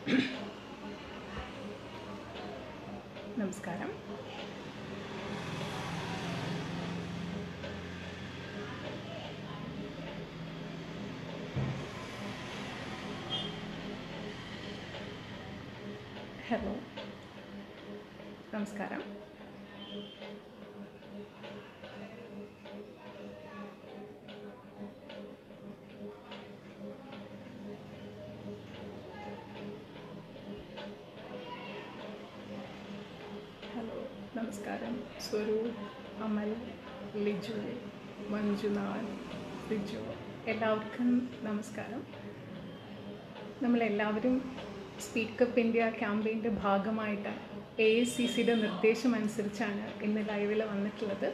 നമസ്കാരം ഹലോ നമസ്കാരം ഹലോ നമസ്കാരം സ്വരൂപ് അമൽ ലിജു മഞ്ജുനാഥ് റിജു എല്ലാവർക്കും നമസ്കാരം നമ്മളെല്ലാവരും സ്പീക്കപ്പ് ഇന്ത്യ ക്യാമ്പയിൻ്റെ ഭാഗമായിട്ട് എ ഐ സി സിയുടെ നിർദ്ദേശം അനുസരിച്ചാണ് ഇന്ന് ലൈവിൽ വന്നിട്ടുള്ളത്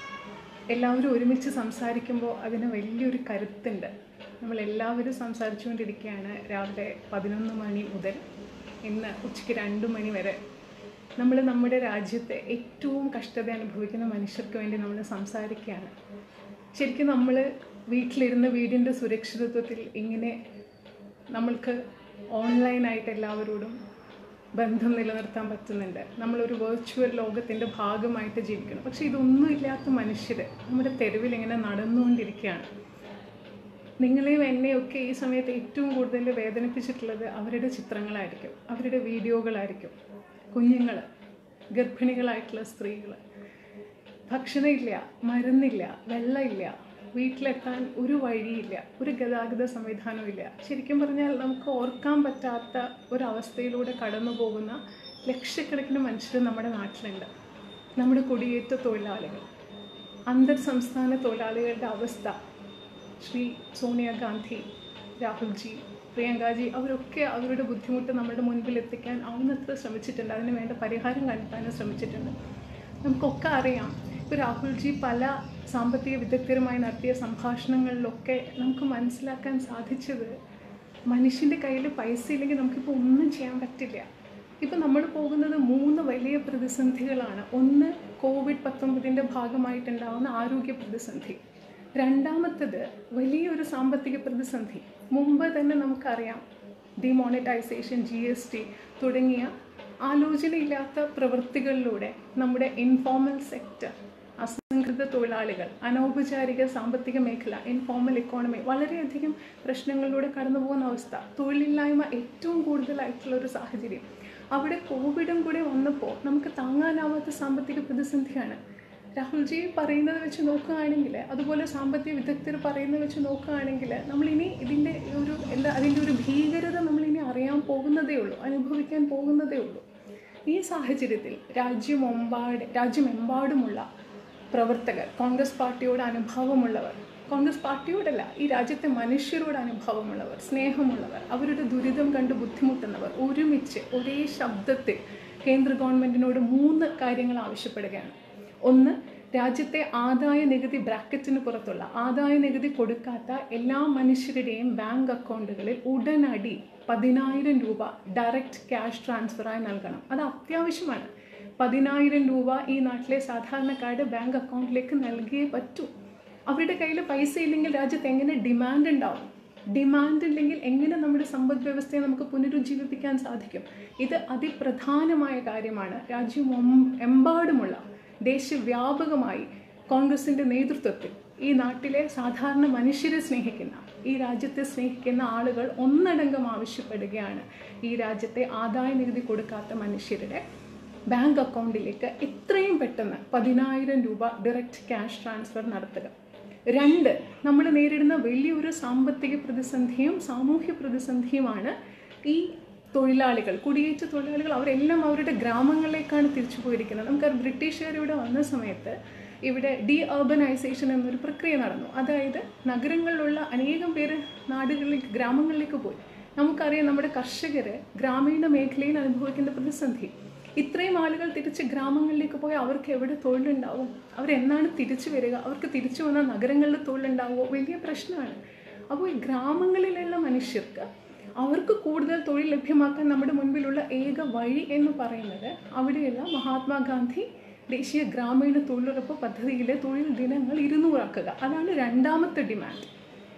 എല്ലാവരും ഒരുമിച്ച് സംസാരിക്കുമ്പോൾ അതിന് വലിയൊരു കരുത്തുണ്ട് നമ്മളെല്ലാവരും സംസാരിച്ചുകൊണ്ടിരിക്കുകയാണ് രാവിലെ പതിനൊന്ന് മണി മുതൽ ഇന്ന് ഉച്ചയ്ക്ക് രണ്ട് മണി വരെ നമ്മൾ നമ്മുടെ രാജ്യത്തെ ഏറ്റവും കഷ്ടത അനുഭവിക്കുന്ന മനുഷ്യർക്ക് വേണ്ടി നമ്മൾ സംസാരിക്കുകയാണ് ശരിക്കും നമ്മൾ വീട്ടിലിരുന്ന് വീടിൻ്റെ സുരക്ഷിതത്വത്തിൽ ഇങ്ങനെ നമ്മൾക്ക് ഓൺലൈനായിട്ട് എല്ലാവരോടും ബന്ധം നിലനിർത്താൻ പറ്റുന്നുണ്ട് നമ്മളൊരു വെർച്വൽ ലോകത്തിൻ്റെ ഭാഗമായിട്ട് ജീവിക്കണം പക്ഷേ ഇതൊന്നും ഇല്ലാത്ത മനുഷ്യർ നമ്മുടെ തെരുവിൽ ഇങ്ങനെ നടന്നുകൊണ്ടിരിക്കുകയാണ് നിങ്ങളെയും എന്നെയൊക്കെ ഈ സമയത്ത് ഏറ്റവും കൂടുതൽ വേദനിപ്പിച്ചിട്ടുള്ളത് അവരുടെ ചിത്രങ്ങളായിരിക്കും അവരുടെ വീഡിയോകളായിരിക്കും കുഞ്ഞുങ്ങൾ ഗർഭിണികളായിട്ടുള്ള സ്ത്രീകൾ ഭക്ഷണമില്ല മരുന്നില്ല വെള്ളമില്ല വീട്ടിലെത്താൻ ഒരു വഴിയില്ല ഒരു ഗതാഗത സംവിധാനവും ഇല്ല ശരിക്കും പറഞ്ഞാൽ നമുക്ക് ഓർക്കാൻ പറ്റാത്ത ഒരവസ്ഥയിലൂടെ കടന്നു പോകുന്ന ലക്ഷക്കണക്കിന് മനുഷ്യർ നമ്മുടെ നാട്ടിലുണ്ട് നമ്മുടെ കുടിയേറ്റ തൊഴിലാളികൾ അന്തർ സംസ്ഥാന തൊഴിലാളികളുടെ അവസ്ഥ ശ്രീ സോണിയാഗാന്ധി രാഹുൽജി പ്രിയങ്കാജി അവരൊക്കെ അവരുടെ ബുദ്ധിമുട്ട് നമ്മുടെ മുൻപിൽ എത്തിക്കാൻ ആവുന്നത്ര ശ്രമിച്ചിട്ടുണ്ട് അതിന് വേണ്ട പരിഹാരം കണ്ടെത്താനും ശ്രമിച്ചിട്ടുണ്ട് നമുക്കൊക്കെ അറിയാം ഇപ്പോൾ രാഹുൽജി പല സാമ്പത്തിക വിദഗ്ധരുമായി നടത്തിയ സംഭാഷണങ്ങളിലൊക്കെ നമുക്ക് മനസ്സിലാക്കാൻ സാധിച്ചത് മനുഷ്യൻ്റെ കയ്യിൽ പൈസ ഇല്ലെങ്കിൽ നമുക്കിപ്പോൾ ഒന്നും ചെയ്യാൻ പറ്റില്ല ഇപ്പം നമ്മൾ പോകുന്നത് മൂന്ന് വലിയ പ്രതിസന്ധികളാണ് ഒന്ന് കോവിഡ് പത്തൊമ്പതിൻ്റെ ഭാഗമായിട്ടുണ്ടാകുന്ന ആരോഗ്യ പ്രതിസന്ധി രണ്ടാമത്തത് വലിയൊരു സാമ്പത്തിക പ്രതിസന്ധി മുമ്പ് തന്നെ നമുക്കറിയാം ഡിമോണിറ്റൈസേഷൻ ജി എസ് ടി തുടങ്ങിയ ആലോചനയില്ലാത്ത പ്രവൃത്തികളിലൂടെ നമ്മുടെ ഇൻഫോർമൽ സെക്ടർ അസംഘടിത തൊഴിലാളികൾ അനൗപചാരിക സാമ്പത്തിക മേഖല ഇൻഫോർമൽ ഇക്കോണമി വളരെയധികം പ്രശ്നങ്ങളിലൂടെ കടന്നു പോകുന്ന അവസ്ഥ തൊഴിലില്ലായ്മ ഏറ്റവും കൂടുതലായിട്ടുള്ള ഒരു സാഹചര്യം അവിടെ കോവിഡും കൂടെ വന്നപ്പോൾ നമുക്ക് താങ്ങാനാവാത്ത സാമ്പത്തിക പ്രതിസന്ധിയാണ് രാഹുൽജി പറയുന്നത് വെച്ച് നോക്കുകയാണെങ്കിൽ അതുപോലെ സാമ്പത്തിക വിദഗ്ധർ പറയുന്നത് വെച്ച് നോക്കുകയാണെങ്കിൽ നമ്മളിനി ഇതിൻ്റെ ഒരു എന്താ അതിൻ്റെ ഒരു ഭീകരത നമ്മളിനി അറിയാൻ പോകുന്നതേ ഉള്ളൂ അനുഭവിക്കാൻ പോകുന്നതേ ഉള്ളൂ ഈ സാഹചര്യത്തിൽ രാജ്യമെമ്പാട് രാജ്യമെമ്പാടുമുള്ള പ്രവർത്തകർ കോൺഗ്രസ് പാർട്ടിയോട് അനുഭാവമുള്ളവർ കോൺഗ്രസ് പാർട്ടിയോടല്ല ഈ രാജ്യത്തെ മനുഷ്യരോട് അനുഭാവമുള്ളവർ സ്നേഹമുള്ളവർ അവരുടെ ദുരിതം കണ്ട് ബുദ്ധിമുട്ടുന്നവർ ഒരുമിച്ച് ഒരേ ശബ്ദത്തിൽ കേന്ദ്ര ഗവൺമെൻറ്റിനോട് മൂന്ന് കാര്യങ്ങൾ ആവശ്യപ്പെടുകയാണ് ഒന്ന് രാജ്യത്തെ ആദായ നികുതി ബ്രാക്കറ്റിന് പുറത്തുള്ള ആദായ നികുതി കൊടുക്കാത്ത എല്ലാ മനുഷ്യരുടെയും ബാങ്ക് അക്കൗണ്ടുകളിൽ ഉടനടി പതിനായിരം രൂപ ഡയറക്റ്റ് ക്യാഷ് ട്രാൻസ്ഫറായി നൽകണം അത് അത്യാവശ്യമാണ് പതിനായിരം രൂപ ഈ നാട്ടിലെ സാധാരണക്കാരുടെ ബാങ്ക് അക്കൗണ്ടിലേക്ക് നൽകിയേ പറ്റൂ അവരുടെ കയ്യിൽ പൈസ ഇല്ലെങ്കിൽ രാജ്യത്ത് എങ്ങനെ ഡിമാൻഡ് ഉണ്ടാവും ഡിമാൻഡ് ഇല്ലെങ്കിൽ എങ്ങനെ നമ്മുടെ സമ്പദ് വ്യവസ്ഥയെ നമുക്ക് പുനരുജ്ജീവിപ്പിക്കാൻ സാധിക്കും ഇത് അതിപ്രധാനമായ കാര്യമാണ് രാജ്യം എമ്പാടുമുള്ള ദേശവ്യാപകമായി കോൺഗ്രസിൻ്റെ നേതൃത്വത്തിൽ ഈ നാട്ടിലെ സാധാരണ മനുഷ്യരെ സ്നേഹിക്കുന്ന ഈ രാജ്യത്തെ സ്നേഹിക്കുന്ന ആളുകൾ ഒന്നടങ്കം ആവശ്യപ്പെടുകയാണ് ഈ രാജ്യത്തെ ആദായ നികുതി കൊടുക്കാത്ത മനുഷ്യരുടെ ബാങ്ക് അക്കൗണ്ടിലേക്ക് എത്രയും പെട്ടെന്ന് പതിനായിരം രൂപ ഡയറക്റ്റ് ക്യാഷ് ട്രാൻസ്ഫർ നടത്തുക രണ്ട് നമ്മൾ നേരിടുന്ന വലിയൊരു സാമ്പത്തിക പ്രതിസന്ധിയും സാമൂഹ്യ പ്രതിസന്ധിയുമാണ് ഈ തൊഴിലാളികൾ കുടിയേറ്റ തൊഴിലാളികൾ അവരെല്ലാം അവരുടെ ഗ്രാമങ്ങളിലേക്കാണ് തിരിച്ചു പോയിരിക്കുന്നത് നമുക്ക് ബ്രിട്ടീഷുകാർ ഇവിടെ വന്ന സമയത്ത് ഇവിടെ ഡി അർബനൈസേഷൻ എന്നൊരു പ്രക്രിയ നടന്നു അതായത് നഗരങ്ങളിലുള്ള അനേകം പേര് നാടുകളിലേക്ക് ഗ്രാമങ്ങളിലേക്ക് പോയി നമുക്കറിയാം നമ്മുടെ കർഷകർ ഗ്രാമീണ മേഖലയിൽ അനുഭവിക്കുന്ന പ്രതിസന്ധി ഇത്രയും ആളുകൾ തിരിച്ച് ഗ്രാമങ്ങളിലേക്ക് പോയാൽ അവർക്ക് എവിടെ തൊഴിലുണ്ടാവും അവരെന്നാണ് തിരിച്ചു വരിക അവർക്ക് തിരിച്ചു വന്നാൽ നഗരങ്ങളിൽ തൊഴിലുണ്ടാവുമോ വലിയ പ്രശ്നമാണ് അപ്പോൾ ഈ ഗ്രാമങ്ങളിലുള്ള മനുഷ്യർക്ക് അവർക്ക് കൂടുതൽ തൊഴിൽ ലഭ്യമാക്കാൻ നമ്മുടെ മുൻപിലുള്ള ഏക വഴി എന്ന് പറയുന്നത് അവിടെയുള്ള മഹാത്മാഗാന്ധി ദേശീയ ഗ്രാമീണ തൊഴിലുറപ്പ് പദ്ധതിയിലെ തൊഴിൽ ദിനങ്ങൾ ഇരുന്നൂറാക്കുക അതാണ് രണ്ടാമത്തെ ഡിമാൻഡ്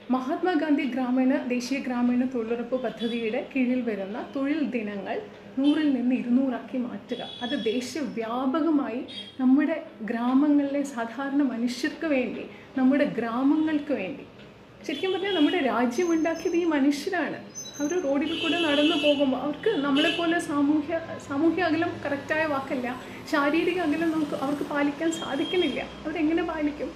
മഹാത്മാഗാന്ധി ഗ്രാമീണ ദേശീയ ഗ്രാമീണ തൊഴിലുറപ്പ് പദ്ധതിയുടെ കീഴിൽ വരുന്ന തൊഴിൽ ദിനങ്ങൾ നൂറിൽ നിന്ന് ഇരുന്നൂറാക്കി മാറ്റുക അത് ദേശവ്യാപകമായി നമ്മുടെ ഗ്രാമങ്ങളിലെ സാധാരണ മനുഷ്യർക്ക് വേണ്ടി നമ്മുടെ ഗ്രാമങ്ങൾക്ക് വേണ്ടി ശരിക്കും പറഞ്ഞാൽ നമ്മുടെ രാജ്യം ഉണ്ടാക്കിയത് ഈ മനുഷ്യരാണ് അവർ റോഡിൽ കൂടെ നടന്നു പോകുമ്പോൾ അവർക്ക് നമ്മളെപ്പോലെ സാമൂഹ്യ സാമൂഹ്യ അകലം കറക്റ്റായ വാക്കല്ല ശാരീരിക അകലം നമുക്ക് അവർക്ക് പാലിക്കാൻ സാധിക്കുന്നില്ല അവരെങ്ങനെ പാലിക്കും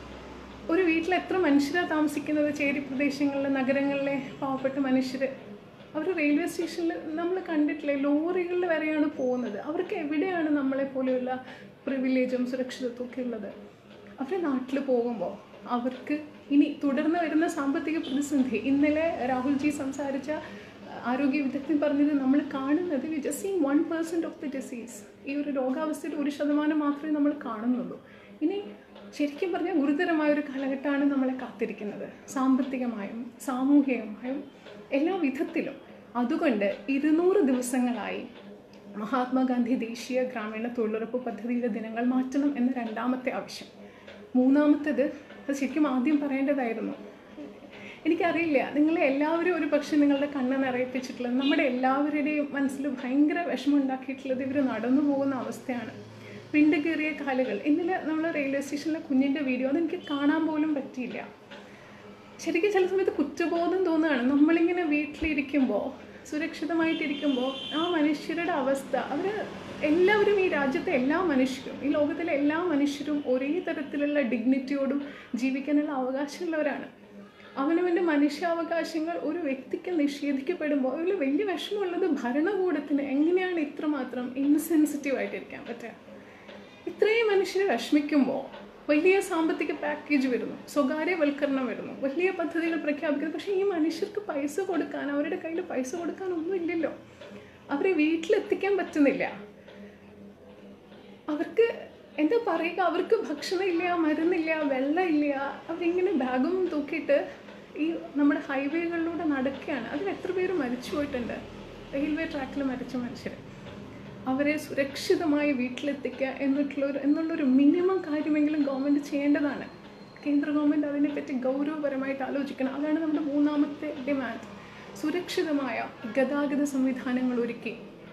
ഒരു വീട്ടിൽ എത്ര മനുഷ്യരാണ് താമസിക്കുന്നത് ചേരി പ്രദേശങ്ങളിലെ നഗരങ്ങളിലെ പാവപ്പെട്ട മനുഷ്യർ അവർ റെയിൽവേ സ്റ്റേഷനിൽ നമ്മൾ കണ്ടിട്ടില്ലേ ലോറികളിൽ വരെയാണ് പോകുന്നത് അവർക്ക് എവിടെയാണ് നമ്മളെ പോലെയുള്ള പ്രിവിലേജും സുരക്ഷിതത്വം ഒക്കെ ഉള്ളത് അവർ നാട്ടിൽ പോകുമ്പോൾ അവർക്ക് ഇനി തുടർന്ന് വരുന്ന സാമ്പത്തിക പ്രതിസന്ധി ഇന്നലെ രാഹുൽജി സംസാരിച്ച ആരോഗ്യ വിദഗ്ധൻ പറഞ്ഞത് നമ്മൾ കാണുന്നത് we just seen one percent of the disease ഈ ഒരു രോഗാവസ്ഥയിൽ ഒരു ശതമാനം മാത്രമേ നമ്മൾ കാണുന്നുള്ളൂ ഇനി ശരിക്കും പറഞ്ഞാൽ ഗുരുതരമായ ഒരു കാലഘട്ടമാണ് നമ്മളെ കാത്തിരിക്കുന്നത് സാമ്പത്തികമായും സാമൂഹികമായും എല്ലാ വിധത്തിലും അതുകൊണ്ട് ഇരുന്നൂറ് ദിവസങ്ങളായി മഹാത്മാഗാന്ധി ദേശീയ ഗ്രാമീണ തൊഴിലുറപ്പ് പദ്ധതിയുടെ ദിനങ്ങൾ മാറ്റണം എന്ന രണ്ടാമത്തെ ആവശ്യം മൂന്നാമത്തേത് അത് ശരിക്കും ആദ്യം പറയേണ്ടതായിരുന്നു എനിക്കറിയില്ല നിങ്ങളെ എല്ലാവരും ഒരു പക്ഷേ നിങ്ങളുടെ കണ്ണ് നിറയിപ്പിച്ചിട്ടുള്ളത് നമ്മുടെ എല്ലാവരുടെയും മനസ്സിൽ ഭയങ്കര വിഷമം ഉണ്ടാക്കിയിട്ടുള്ളത് ഇവർ നടന്നു പോകുന്ന അവസ്ഥയാണ് വിണ്ട് കയറിയ കാലുകൾ ഇന്നലെ നമ്മൾ റെയിൽവേ സ്റ്റേഷനിലെ കുഞ്ഞിൻ്റെ വീഡിയോ അതെനിക്ക് കാണാൻ പോലും പറ്റിയില്ല ശരിക്കും ചില സമയത്ത് കുറ്റബോധം തോന്നുകയാണ് നമ്മളിങ്ങനെ വീട്ടിലിരിക്കുമ്പോൾ സുരക്ഷിതമായിട്ടിരിക്കുമ്പോൾ ആ മനുഷ്യരുടെ അവസ്ഥ അവർ എല്ലാവരും ഈ രാജ്യത്തെ എല്ലാ മനുഷ്യരും ഈ ലോകത്തിലെ എല്ലാ മനുഷ്യരും ഒരേ തരത്തിലുള്ള ഡിഗ്നിറ്റിയോടും ജീവിക്കാനുള്ള അവകാശമുള്ളവരാണ് അവനവൻ്റെ മനുഷ്യാവകാശങ്ങൾ ഒരു വ്യക്തിക്ക് നിഷേധിക്കപ്പെടുമ്പോൾ അതിൽ വലിയ വിഷമമുള്ളത് ഭരണകൂടത്തിന് എങ്ങനെയാണ് ഇത്രമാത്രം ഇൻസെൻസിറ്റീവ് ആയിട്ടിരിക്കാൻ പറ്റുക ഇത്രയും മനുഷ്യരെ വിഷമിക്കുമ്പോൾ വലിയ സാമ്പത്തിക പാക്കേജ് വരുന്നു സ്വകാര്യവൽക്കരണം വരുന്നു വലിയ പദ്ധതികൾ പ്രഖ്യാപിക്കുന്നു പക്ഷേ ഈ മനുഷ്യർക്ക് പൈസ കൊടുക്കാൻ അവരുടെ കയ്യിൽ പൈസ കൊടുക്കാൻ ഒന്നും ഇല്ലല്ലോ അവരെ വീട്ടിലെത്തിക്കാൻ പറ്റുന്നില്ല അവർക്ക് എന്താ പറയുക അവർക്ക് ഭക്ഷണമില്ല മരുന്നില്ല വെള്ളമില്ല അവരിങ്ങനെ ബാഗും തൂക്കിയിട്ട് ഈ നമ്മുടെ ഹൈവേകളിലൂടെ നടക്കുകയാണ് അതിൽ എത്ര പേര് മരിച്ചു പോയിട്ടുണ്ട് റെയിൽവേ ട്രാക്കിൽ മരിച്ച മനുഷ്യർ അവരെ സുരക്ഷിതമായി വീട്ടിലെത്തിക്കുക എന്നിട്ടുള്ളൊരു എന്നുള്ളൊരു മിനിമം കാര്യമെങ്കിലും ഗവൺമെൻറ് ചെയ്യേണ്ടതാണ് കേന്ദ്ര ഗവൺമെൻറ് അതിനെപ്പറ്റി ഗൗരവപരമായിട്ട് ആലോചിക്കണം അതാണ് നമ്മുടെ മൂന്നാമത്തെ ഡിമാൻഡ് സുരക്ഷിതമായ ഗതാഗത സംവിധാനങ്ങൾ ഒരുക്കി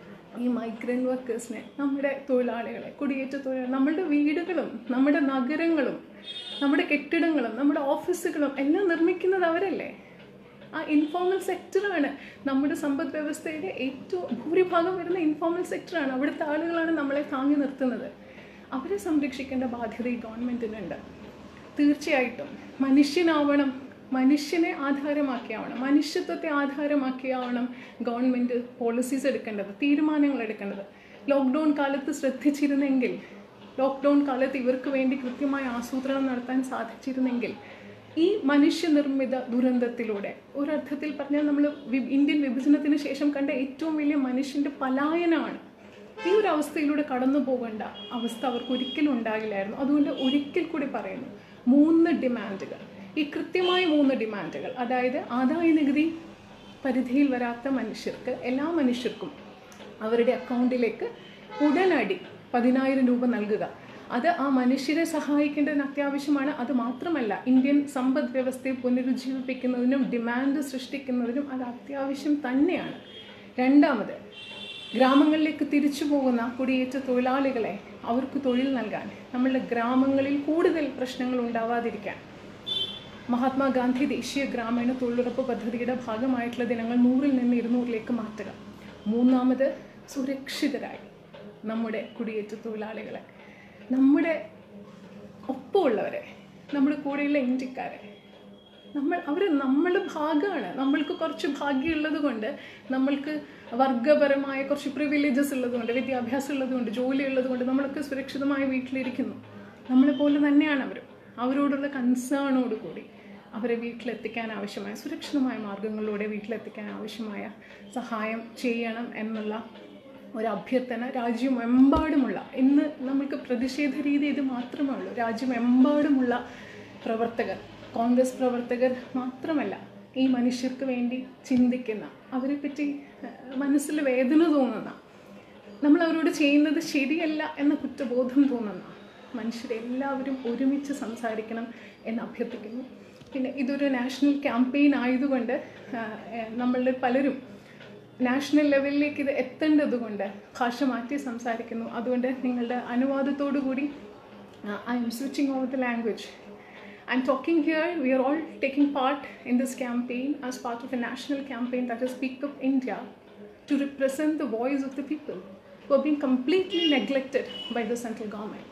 ഈ മൈഗ്രൻ്റ് വർക്കേഴ്സിനെ നമ്മുടെ തൊഴിലാളികളെ കുടിയേറ്റ തൊഴിലാളി നമ്മളുടെ വീടുകളും നമ്മുടെ നഗരങ്ങളും നമ്മുടെ കെട്ടിടങ്ങളും നമ്മുടെ ഓഫീസുകളും എല്ലാം നിർമ്മിക്കുന്നത് അവരല്ലേ ആ ഇൻഫോർമൽ സെക്ടറാണ് നമ്മുടെ സമ്പദ് വ്യവസ്ഥയുടെ ഏറ്റവും ഭൂരിഭാഗം വരുന്ന ഇൻഫോർമൽ സെക്ടറാണ് അവിടുത്തെ ആളുകളാണ് നമ്മളെ താങ്ങി നിർത്തുന്നത് അവരെ സംരക്ഷിക്കേണ്ട ബാധ്യത ഈ ഗവൺമെൻറ്റിനുണ്ട് തീർച്ചയായിട്ടും മനുഷ്യനാവണം മനുഷ്യനെ ആധാരമാക്കിയാവണം മനുഷ്യത്വത്തെ ആധാരമാക്കിയാവണം ഗവൺമെൻറ് പോളിസീസ് എടുക്കേണ്ടത് തീരുമാനങ്ങൾ എടുക്കേണ്ടത് ലോക്ക്ഡൗൺ കാലത്ത് ശ്രദ്ധിച്ചിരുന്നെങ്കിൽ ലോക്ക്ഡൗൺ കാലത്ത് ഇവർക്ക് വേണ്ടി കൃത്യമായ ആസൂത്രണം നടത്താൻ സാധിച്ചിരുന്നെങ്കിൽ ഈ മനുഷ്യനിർമ്മിത ദുരന്തത്തിലൂടെ ഒരർത്ഥത്തിൽ പറഞ്ഞാൽ നമ്മൾ വി- ഇന്ത്യൻ വിഭജനത്തിന് ശേഷം കണ്ട ഏറ്റവും വലിയ മനുഷ്യൻ്റെ പലായനമാണ് ഈ ഒരു അവസ്ഥയിലൂടെ കടന്നു പോകേണ്ട അവസ്ഥ അവർക്ക് ഒരിക്കലും ഉണ്ടാകില്ലായിരുന്നു അതുകൊണ്ട് ഒരിക്കൽ കൂടി പറയുന്നു മൂന്ന് ഡിമാൻഡുകൾ ഈ കൃത്യമായ മൂന്ന് ഡിമാൻഡുകൾ അതായത് ആദായ നികുതി പരിധിയിൽ വരാത്ത മനുഷ്യർക്ക് എല്ലാ മനുഷ്യർക്കും അവരുടെ അക്കൗണ്ടിലേക്ക് ഉടനടി പതിനായിരം രൂപ നൽകുക അത് ആ മനുഷ്യരെ സഹായിക്കേണ്ടതിന് അത്യാവശ്യമാണ് അത് മാത്രമല്ല ഇന്ത്യൻ സമ്പദ് വ്യവസ്ഥയെ പുനരുജ്ജീവിപ്പിക്കുന്നതിനും ഡിമാൻഡ് സൃഷ്ടിക്കുന്നതിനും അത് അത്യാവശ്യം തന്നെയാണ് രണ്ടാമത് ഗ്രാമങ്ങളിലേക്ക് തിരിച്ചു പോകുന്ന കുടിയേറ്റ തൊഴിലാളികളെ അവർക്ക് തൊഴിൽ നൽകാൻ നമ്മളുടെ ഗ്രാമങ്ങളിൽ കൂടുതൽ പ്രശ്നങ്ങൾ ഉണ്ടാവാതിരിക്കാൻ മഹാത്മാഗാന്ധി ദേശീയ ഗ്രാമീണ തൊഴിലുറപ്പ് പദ്ധതിയുടെ ഭാഗമായിട്ടുള്ള ദിനങ്ങൾ നൂറിൽ നിന്ന് ഇരുന്നൂറിലേക്ക് മാറ്റുക മൂന്നാമത് സുരക്ഷിതരായി നമ്മുടെ കുടിയേറ്റ തൊഴിലാളികളെ നമ്മുടെ ഒപ്പമുള്ളവരെ നമ്മുടെ കൂടെയുള്ള ഇന്ത്യക്കാരെ നമ്മൾ അവർ നമ്മൾ ഭാഗമാണ് നമ്മൾക്ക് കുറച്ച് ഭാഗ്യമുള്ളത് കൊണ്ട് നമ്മൾക്ക് വർഗപരമായ കുറച്ച് പ്രിവിലേജസ് ഉള്ളതുകൊണ്ട് വിദ്യാഭ്യാസം ഉള്ളതുകൊണ്ട് ജോലി ഉള്ളതുകൊണ്ട് നമ്മളൊക്കെ സുരക്ഷിതമായി വീട്ടിലിരിക്കുന്നു നമ്മളെപ്പോലെ തന്നെയാണ് അവരും അവരോടുള്ള കൺസേണോട് കൂടി അവരെ വീട്ടിലെത്തിക്കാൻ ആവശ്യമായ സുരക്ഷിതമായ മാർഗങ്ങളിലൂടെ വീട്ടിലെത്തിക്കാൻ ആവശ്യമായ സഹായം ചെയ്യണം എന്നുള്ള ഒരു അഭ്യർത്ഥന രാജ്യമെമ്പാടുമുള്ള ഇന്ന് നമുക്ക് പ്രതിഷേധ രീതി ഇത് മാത്രമേ ഉള്ളൂ രാജ്യമെമ്പാടുമുള്ള പ്രവർത്തകർ കോൺഗ്രസ് പ്രവർത്തകർ മാത്രമല്ല ഈ മനുഷ്യർക്ക് വേണ്ടി ചിന്തിക്കുന്ന അവരെപ്പറ്റി ഏഹ്, മനസ്സിൽ വേദന തോന്നുന്ന നമ്മൾ അവരോട് ചെയ്യുന്നത് ശരിയല്ല എന്ന കുറ്റബോധം തോന്നുന്ന മനുഷ്യരെല്ലാവരും ഒരുമിച്ച് സംസാരിക്കണം എന്ന് അഭ്യർത്ഥിക്കുന്നു പിന്നെ ഇതൊരു നാഷണൽ ക്യാമ്പയിൻ ആയതുകൊണ്ട് നമ്മളിൽ പലരും നാഷണൽ ലെവലിലേക്ക് ഇത് എത്തേണ്ടത് കൊണ്ട് ഭാഷ മാറ്റി സംസാരിക്കുന്നു അതുകൊണ്ട് നിങ്ങളുടെ അനുവാദത്തോടു കൂടി I'm switching over the language I'm talking here, we are all taking part in this campaign as part of a national campaign that is Speak Up India to represent the voice of the people who are being completely neglected by the central government.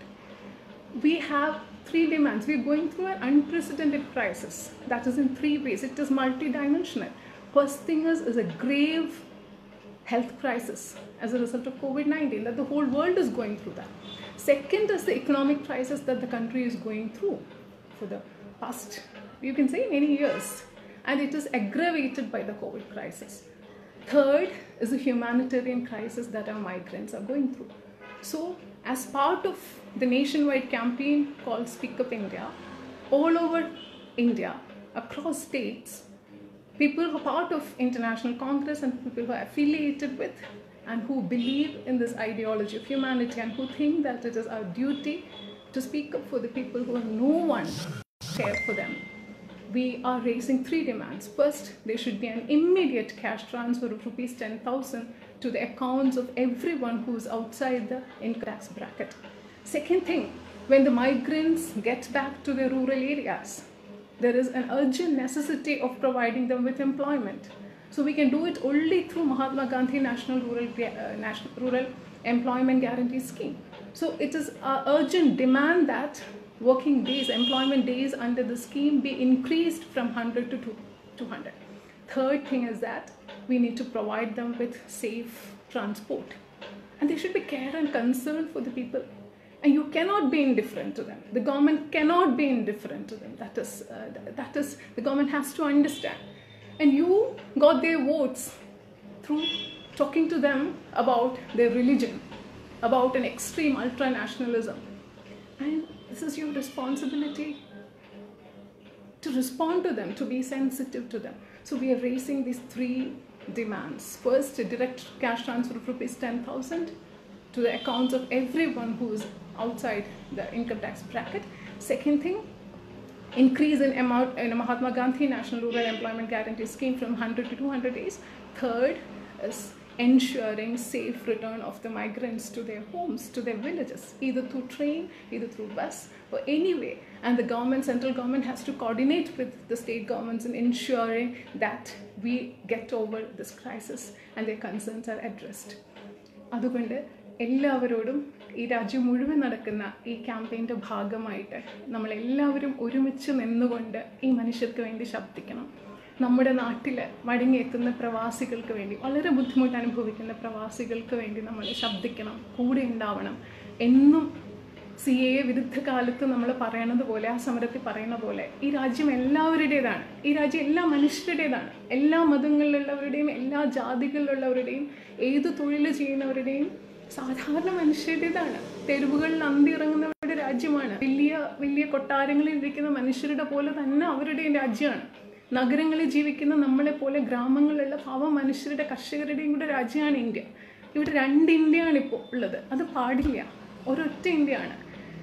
We have three demands. We're going through an unprecedented crisis that is in three ways. It is multidimensional. First thing is, is a grave health crisis as a result of COVID 19, that the whole world is going through that. Second is the economic crisis that the country is going through for the past, you can say, many years, and it is aggravated by the COVID crisis. Third is the humanitarian crisis that our migrants are going through. So, as part of the nationwide campaign called Speak Up India, all over India, across states, people who are part of International Congress and people who are affiliated with and who believe in this ideology of humanity and who think that it is our duty to speak up for the people who have no one care for them. We are raising three demands. First, there should be an immediate cash transfer of rupees 10,000 to the accounts of everyone who is outside the income tax bracket. Second thing, when the migrants get back to their rural areas, there is an urgent necessity of providing them with employment. So we can do it only through Mahatma Gandhi National Rural, uh, National Rural Employment Guarantee Scheme. So it is our urgent demand that working days, employment days under the scheme be increased from 100 to 200. Third thing is that we need to provide them with safe transport. And there should be care and concern for the people. And you cannot be indifferent to them. The government cannot be indifferent to them. That is, uh, that is, the government has to understand. And you got their votes through talking to them about their religion, about an extreme ultra nationalism. And this is your responsibility to respond to them, to be sensitive to them. So we are raising these three demands. First, a direct cash transfer of rupees 10,000 to the accounts of everyone who is outside the income tax bracket. Second thing, increase in amount in Mahatma Gandhi National Rural Employment Guarantee Scheme from 100 to 200 days. Third is ensuring safe return of the migrants to their homes, to their villages, either through train, either through bus, or any way. And the government, central government, has to coordinate with the state governments in ensuring that we get over this crisis and their concerns are addressed. അതുകൊണ്ട് എല്ലാവരോടും ഈ രാജ്യം മുഴുവൻ നടക്കുന്ന ഈ ക്യാമ്പയിൻ്റെ ഭാഗമായിട്ട് നമ്മളെല്ലാവരും ഒരുമിച്ച് നിന്നുകൊണ്ട് ഈ മനുഷ്യർക്ക് വേണ്ടി ശബ്ദിക്കണം നമ്മുടെ നാട്ടിൽ മടങ്ങിയെത്തുന്ന പ്രവാസികൾക്ക് വേണ്ടി വളരെ ബുദ്ധിമുട്ട് അനുഭവിക്കുന്ന പ്രവാസികൾക്ക് വേണ്ടി നമ്മൾ ശബ്ദിക്കണം കൂടെ ഉണ്ടാവണം എന്നും സി എ വിരുദ്ധ കാലത്ത് നമ്മൾ പറയണത് പോലെ ആ സമരത്തിൽ പറയുന്ന പോലെ ഈ രാജ്യം എല്ലാവരുടേതാണ് ഈ രാജ്യം എല്ലാ മനുഷ്യരുടേതാണ് എല്ലാ മതങ്ങളിലുള്ളവരുടെയും എല്ലാ ജാതികളിലുള്ളവരുടെയും ഏത് തൊഴിൽ ചെയ്യുന്നവരുടെയും സാധാരണ മനുഷ്യരുടേതാണ് തെരുവുകളിൽ അന്തിറങ്ങുന്നവരുടെ രാജ്യമാണ് വലിയ വലിയ കൊട്ടാരങ്ങളിൽ ഇരിക്കുന്ന മനുഷ്യരുടെ പോലെ തന്നെ അവരുടെയും രാജ്യമാണ് നഗരങ്ങളിൽ ജീവിക്കുന്ന നമ്മളെ പോലെ ഗ്രാമങ്ങളിലുള്ള പാവ മനുഷ്യരുടെ കർഷകരുടെയും കൂടെ രാജ്യമാണ് ഇന്ത്യ ഇവിടെ രണ്ട് ഇന്ത്യയാണ് ഇപ്പോൾ ഉള്ളത് അത് പാടില്ല ഒരൊറ്റ ഇന്ത്യയാണ്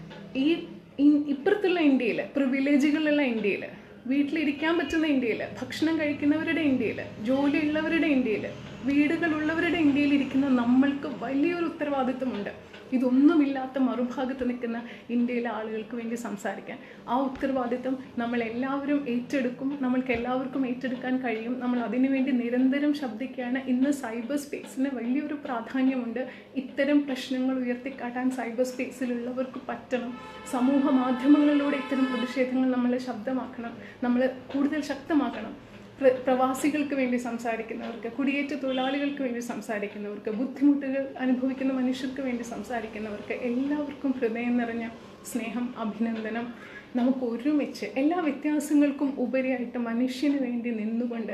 ഈ ഇപ്പുറത്തുള്ള ഇന്ത്യയിൽ പ്രിവിലേജുകളുള്ള ഇന്ത്യയിൽ വീട്ടിലിരിക്കാൻ പറ്റുന്ന ഇന്ത്യയിൽ ഭക്ഷണം കഴിക്കുന്നവരുടെ ഇന്ത്യയിൽ ജോലിയുള്ളവരുടെ ഇന്ത്യയിൽ വീടുകളുള്ളവരുടെ ഇന്ത്യയിൽ ഇരിക്കുന്ന നമ്മൾക്ക് വലിയൊരു ഉത്തരവാദിത്വമുണ്ട് ഇതൊന്നുമില്ലാത്ത മറുഭാഗത്ത് നിൽക്കുന്ന ഇന്ത്യയിലെ ആളുകൾക്ക് വേണ്ടി സംസാരിക്കാൻ ആ ഉത്തരവാദിത്വം നമ്മൾ എല്ലാവരും ഏറ്റെടുക്കും നമ്മൾക്ക് എല്ലാവർക്കും ഏറ്റെടുക്കാൻ കഴിയും നമ്മൾ അതിനുവേണ്ടി നിരന്തരം ശബ്ദിക്കുകയാണ് ഇന്ന് സൈബർ സ്പേസിന് വലിയൊരു പ്രാധാന്യമുണ്ട് ഇത്തരം പ്രശ്നങ്ങൾ ഉയർത്തിക്കാട്ടാൻ സൈബർ സ്പേസിലുള്ളവർക്ക് പറ്റണം സമൂഹ മാധ്യമങ്ങളിലൂടെ ഇത്തരം പ്രതിഷേധങ്ങൾ നമ്മൾ ശബ്ദമാക്കണം നമ്മൾ കൂടുതൽ ശക്തമാക്കണം പ്രവാസികൾക്ക് വേണ്ടി സംസാരിക്കുന്നവർക്ക് കുടിയേറ്റ തൊഴിലാളികൾക്ക് വേണ്ടി സംസാരിക്കുന്നവർക്ക് ബുദ്ധിമുട്ടുകൾ അനുഭവിക്കുന്ന മനുഷ്യർക്ക് വേണ്ടി സംസാരിക്കുന്നവർക്ക് എല്ലാവർക്കും ഹൃദയം നിറഞ്ഞ സ്നേഹം അഭിനന്ദനം നമുക്ക് ഒരുമിച്ച് എല്ലാ വ്യത്യാസങ്ങൾക്കും ഉപരിയായിട്ട് മനുഷ്യന് വേണ്ടി നിന്നുകൊണ്ട്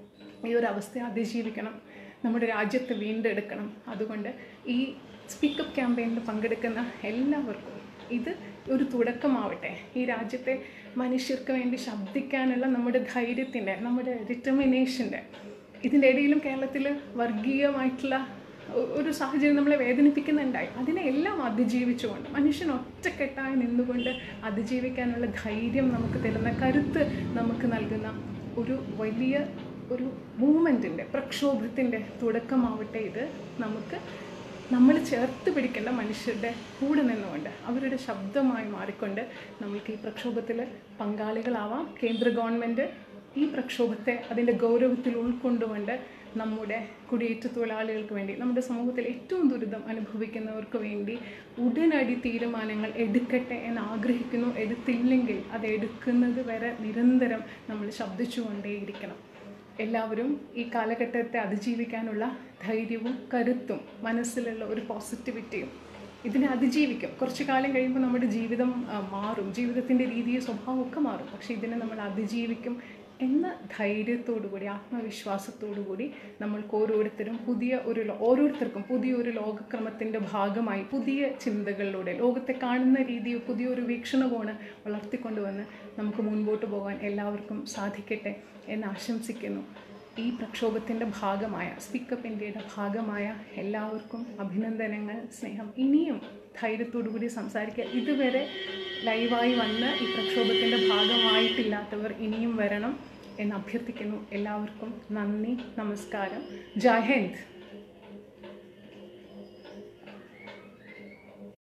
ഈ ഒരു അവസ്ഥയെ അതിജീവിക്കണം നമ്മുടെ രാജ്യത്തെ വീണ്ടെടുക്കണം അതുകൊണ്ട് ഈ സ്പീക്കപ്പ് ക്യാമ്പയിനിൽ പങ്കെടുക്കുന്ന എല്ലാവർക്കും ഇത് ഒരു തുടക്കമാവട്ടെ ഈ രാജ്യത്തെ മനുഷ്യർക്ക് വേണ്ടി ശബ്ദിക്കാനുള്ള നമ്മുടെ ധൈര്യത്തിൻ്റെ നമ്മുടെ ഡിറ്റർമിനേഷൻ്റെ ഇതിൻ്റെ ഇടയിലും കേരളത്തിൽ വർഗീയമായിട്ടുള്ള ഒ- ഒരു സാഹചര്യം നമ്മളെ വേദനിപ്പിക്കുന്നുണ്ടായി അതിനെ എല്ലാം അതിജീവിച്ചുകൊണ്ട് മനുഷ്യൻ ഒറ്റക്കെട്ടായി നിന്നുകൊണ്ട് അതിജീവിക്കാനുള്ള ധൈര്യം നമുക്ക് തരുന്ന കരുത്ത് നമുക്ക് നൽകുന്ന ഒരു വലിയ ഒരു മൂവ്മെൻറ്റിൻ്റെ പ്രക്ഷോഭത്തിൻ്റെ തുടക്കമാവട്ടെ ഇത് നമുക്ക് നമ്മൾ ചേർത്ത് പിടിക്കേണ്ട മനുഷ്യരുടെ കൂടെ നിന്നുകൊണ്ട് അവരുടെ ശബ്ദമായി മാറിക്കൊണ്ട് നമുക്ക് ഈ പ്രക്ഷോഭത്തിൽ പങ്കാളികളാവാം കേന്ദ്ര ഗവൺമെൻറ് ഈ പ്രക്ഷോഭത്തെ അതിൻ്റെ ഗൗരവത്തിൽ ഉൾക്കൊണ്ടുകൊണ്ട് നമ്മുടെ കുടിയേറ്റ തൊഴിലാളികൾക്ക് വേണ്ടി നമ്മുടെ സമൂഹത്തിൽ ഏറ്റവും ദുരിതം അനുഭവിക്കുന്നവർക്ക് വേണ്ടി ഉടനടി തീരുമാനങ്ങൾ എടുക്കട്ടെ എന്ന് ആഗ്രഹിക്കുന്നു എടുത്തില്ലെങ്കിൽ അത് എടുക്കുന്നത് വരെ നിരന്തരം നമ്മൾ ശബ്ദിച്ചുകൊണ്ടേയിരിക്കണം എല്ലാവരും ഈ കാലഘട്ടത്തെ അതിജീവിക്കാനുള്ള ധൈര്യവും കരുത്തും മനസ്സിലുള്ള ഒരു പോസിറ്റിവിറ്റിയും ഇതിനെ അതിജീവിക്കും കുറച്ച് കാലം കഴിയുമ്പോൾ നമ്മുടെ ജീവിതം ആ, മാറും ജീവിതത്തിൻ്റെ രീതിയും സ്വഭാവം ഒക്കെ മാറും പക്ഷേ ഇതിനെ നമ്മൾ അതിജീവിക്കും എന്ന ധൈര്യത്തോടു കൂടി ആത്മവിശ്വാസത്തോടു കൂടി നമ്മൾക്ക് ഓരോരുത്തരും പുതിയ ഒരു ലോ- ഓരോരുത്തർക്കും പുതിയൊരു ലോകക്രമത്തിൻ്റെ ഭാഗമായി പുതിയ ചിന്തകളിലൂടെ ലോകത്തെ കാണുന്ന രീതി പുതിയൊരു വീക്ഷണകോണ് വളർത്തിക്കൊണ്ടുവന്ന് നമുക്ക് മുൻപോട്ട് പോകാൻ എല്ലാവർക്കും സാധിക്കട്ടെ എന്ന് ആശംസിക്കുന്നു ഈ പ്രക്ഷോഭത്തിൻ്റെ ഭാഗമായ സ്പീക്കപ്പ് ഇന്ത്യയുടെ ഭാഗമായ എല്ലാവർക്കും അഭിനന്ദനങ്ങൾ സ്നേഹം ഇനിയും ധൈര്യത്തോടു കൂടി സംസാരിക്കുക ഇതുവരെ ലൈവായി വന്ന് ഈ പ്രക്ഷോഭത്തിൻ്റെ ഭാഗമായിട്ടില്ലാത്തവർ ഇനിയും വരണം എന്ന് അഭ്യർത്ഥിക്കുന്നു എല്ലാവർക്കും നന്ദി നമസ്കാരം ജയ് ഹിന്ദ്